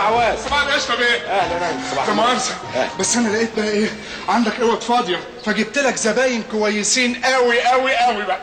عواز صباح القشطه بيه اهلا اهلا صباح لا النور. مؤاخذه أهلا. بس انا لقيت بقى ايه عندك اوض فاضيه فجبت لك زباين كويسين قوي قوي قوي بقى